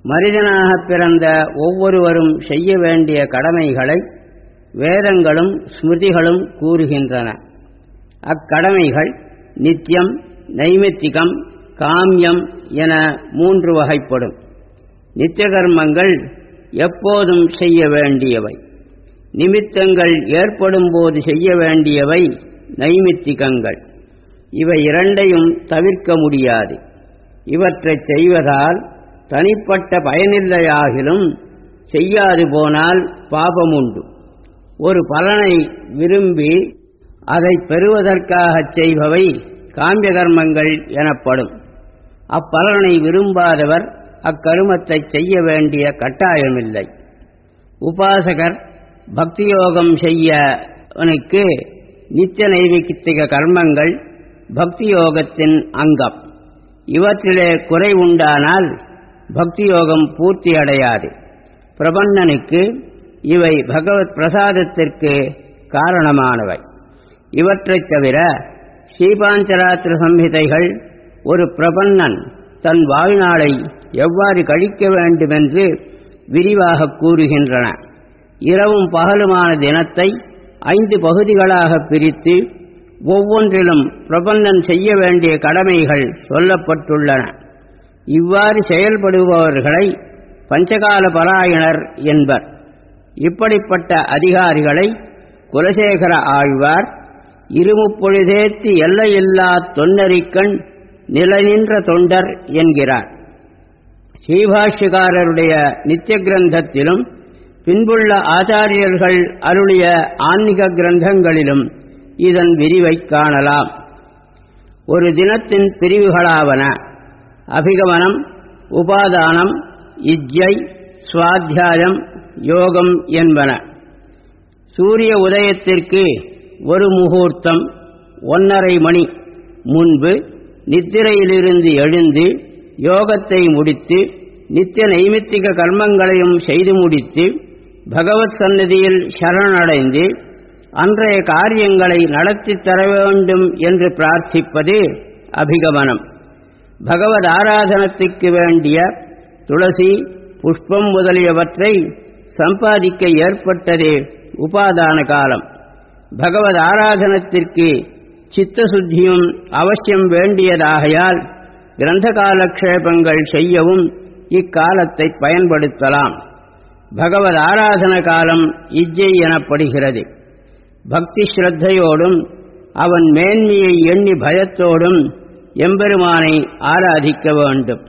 மனிதனாக பிறந்த ஒவ்வொருவரும் செய்ய வேண்டிய கடமைகளை வேதங்களும் ஸ்மிருதிகளும் கூறுகின்றன அக்கடமைகள் நித்தியம் நைமித்திகம் காமியம் என மூன்று வகைப்படும் நித்திய கர்மங்கள் எப்போதும் செய்ய வேண்டியவை நிமித்தங்கள் ஏற்படும் போது செய்ய வேண்டியவை நைமித்திகங்கள் இவை இரண்டையும் தவிர்க்க முடியாது இவற்றைச் செய்வதால் தனிப்பட்ட பயனில்லையாகிலும் செய்யாது போனால் பாபமுண்டு ஒரு பலனை விரும்பி அதை பெறுவதற்காகச் செய்பவை காமிய கர்மங்கள் எனப்படும் அப்பலனை விரும்பாதவர் அக்கருமத்தை செய்ய வேண்டிய கட்டாயமில்லை உபாசகர் பக்தியோகம் செய்யவனுக்கு நித்திய நைமித்திக கர்மங்கள் பக்தி யோகத்தின் அங்கம் இவற்றிலே குறை உண்டானால் பக்தி யோகம் பூர்த்தி அடையாது பிரபன்னனுக்கு இவை பகவத் பிரசாதத்திற்கு காரணமானவை இவற்றைத் தவிர ஸ்ரீபாஞ்சராத்திர சம்ஹிதைகள் ஒரு பிரபன்னன் தன் வாழ்நாளை எவ்வாறு கழிக்க வேண்டுமென்று விரிவாக கூறுகின்றன இரவும் பகலுமான தினத்தை ஐந்து பகுதிகளாக பிரித்து ஒவ்வொன்றிலும் பிரபந்தன் செய்ய வேண்டிய கடமைகள் சொல்லப்பட்டுள்ளன இவ்வாறு செயல்படுபவர்களை பஞ்சகால பராயணர் என்பர் இப்படிப்பட்ட அதிகாரிகளை குலசேகர ஆழ்வார் இருமுப்பொழுதேத்து எல்லையில்லா தொன்னரிக்கண் நிலநின்ற தொண்டர் என்கிறார் ஸ்ரீபாஷ்யகாரருடைய நித்திய கிரந்தத்திலும் பின்புள்ள ஆச்சாரியர்கள் அருளிய ஆன்மீக கிரந்தங்களிலும் இதன் விரிவை காணலாம் ஒரு தினத்தின் பிரிவுகளாவன அபிகமனம் உபாதானம் இஜ்ஜை சுவாத்தியாயம் யோகம் என்பன சூரிய உதயத்திற்கு ஒரு முகூர்த்தம் ஒன்னரை மணி முன்பு நித்திரையிலிருந்து எழுந்து யோகத்தை முடித்து நித்திய நைமித்திக கர்மங்களையும் செய்து முடித்து பகவத் சன்னதியில் சரணடைந்து அன்றைய காரியங்களை நடத்தித் தர வேண்டும் என்று பிரார்த்திப்பது அபிகமனம் பகவத் ஆராதனத்துக்கு வேண்டிய துளசி புஷ்பம் முதலியவற்றை சம்பாதிக்க ஏற்பட்டதே உபாதான காலம் பகவத் ஆராதனத்திற்கு சித்தசுத்தியும் அவசியம் வேண்டியதாகையால் கிரந்த காலக்ஷேபங்கள் செய்யவும் இக்காலத்தை பயன்படுத்தலாம் பகவத் ஆராதன காலம் இஜ்ஜை எனப்படுகிறது பக்தி ஸ்ரத்தையோடும் அவன் மேன்மையை எண்ணி பயத்தோடும் எம்பெருமானை ஆராதிக்க வேண்டும்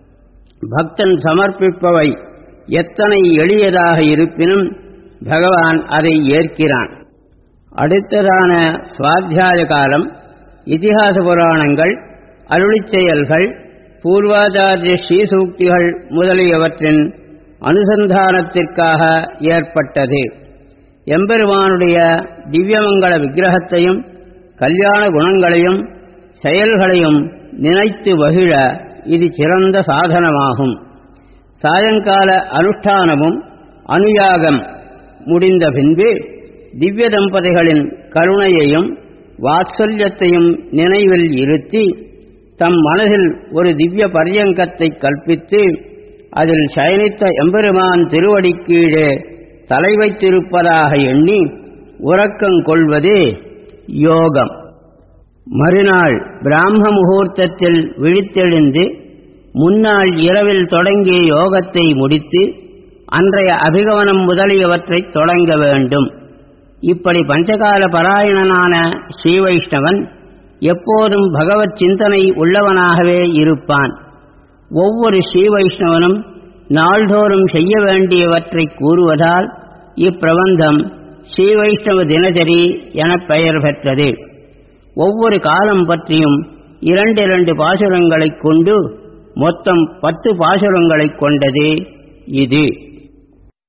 பக்தன் சமர்ப்பிப்பவை எத்தனை எளியதாக இருப்பினும் பகவான் அதை ஏற்கிறான் அடுத்ததான சுவாத்தியாய காலம் இதிகாச புராணங்கள் அருளிச் செயல்கள் பூர்வாச்சாரிய ஸ்ரீசூக்திகள் முதலியவற்றின் அனுசந்தானத்திற்காக ஏற்பட்டது எம்பெருமானுடைய திவ்யமங்கள விக்கிரகத்தையும் கல்யாண குணங்களையும் செயல்களையும் நினைத்து வகிழ இது சிறந்த சாதனமாகும் சாயங்கால அனுஷ்டானமும் அனுயாகம் முடிந்த பின்பு திவ்ய தம்பதிகளின் கருணையையும் வாத்சல்யத்தையும் நினைவில் இருத்தி தம் மனதில் ஒரு திவ்ய பரியங்கத்தை கற்பித்து அதில் சயனித்த எம்பெருமான் திருவடிக்கீழே தலை வைத்திருப்பதாக எண்ணி உறக்கம் கொள்வது யோகம் மறுநாள் பிராம முகூர்த்தத்தில் விழித்தெழுந்து முன்னாள் இரவில் தொடங்கிய யோகத்தை முடித்து அன்றைய அபிகமனம் முதலியவற்றை தொடங்க வேண்டும் இப்படி பஞ்சகால பராயணனான ஸ்ரீவைஷ்ணவன் எப்போதும் பகவத் சிந்தனை உள்ளவனாகவே இருப்பான் ஒவ்வொரு ஸ்ரீவைஷ்ணவனும் நாள்தோறும் செய்ய வேண்டியவற்றை கூறுவதால் இப்பிரபந்தம் ஸ்ரீவைஷ்ணவ தினசரி எனப் பெயர் பெற்றது ஒவ்வொரு காலம் பற்றியும் இரண்டிரண்டு பாசுரங்களைக் கொண்டு மொத்தம் பத்து பாசுரங்களைக் கொண்டது இது